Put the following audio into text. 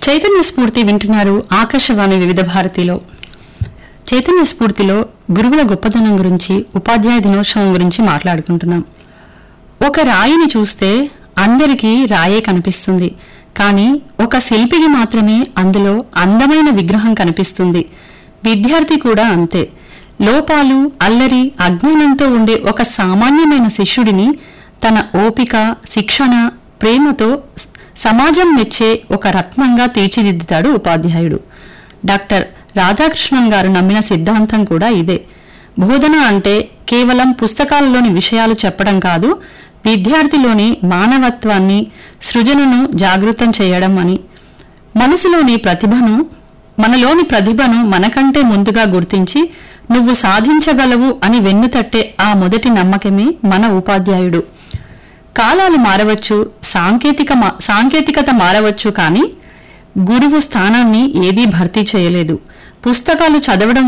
చైతన్య స్ఫూర్తి వింటున్నారు ఆకాశవాణి వివిధ భారతిలో చైతన్య స్ఫూర్తిలో గురువుల గొప్పతనం గురించి ఉపాధ్యాయ దినోత్సవం గురించి మాట్లాడుకుంటున్నాం ఒక రాయిని చూస్తే అందరికీ రాయే కనిపిస్తుంది కానీ ఒక శిల్పికి మాత్రమే అందులో అందమైన విగ్రహం కనిపిస్తుంది విద్యార్థి కూడా అంతే లోపాలు అల్లరి అజ్ఞానంతో ఉండే ఒక సామాన్యమైన శిష్యుడిని తన ఓపిక శిక్షణ ప్రేమతో స- సమాజం మెచ్చే ఒక రత్నంగా తీర్చిదిద్దుతాడు ఉపాధ్యాయుడు డాక్టర్ రాధాకృష్ణన్ గారు నమ్మిన సిద్ధాంతం కూడా ఇదే బోధన అంటే కేవలం పుస్తకాలలోని విషయాలు చెప్పడం కాదు విద్యార్థిలోని మానవత్వాన్ని సృజనను జాగృతం చేయడం అని మనసులోని ప్రతిభను మనలోని ప్రతిభను మనకంటే ముందుగా గుర్తించి నువ్వు సాధించగలవు అని వెన్నుతట్టే ఆ మొదటి నమ్మకమే మన ఉపాధ్యాయుడు కాలాలు మారవచ్చు సాంకేతిక మా- సాంకేతికత మారవచ్చు కానీ గురువు స్థానాన్ని ఏదీ భర్తీ చేయలేదు పుస్తకాలు చదవడం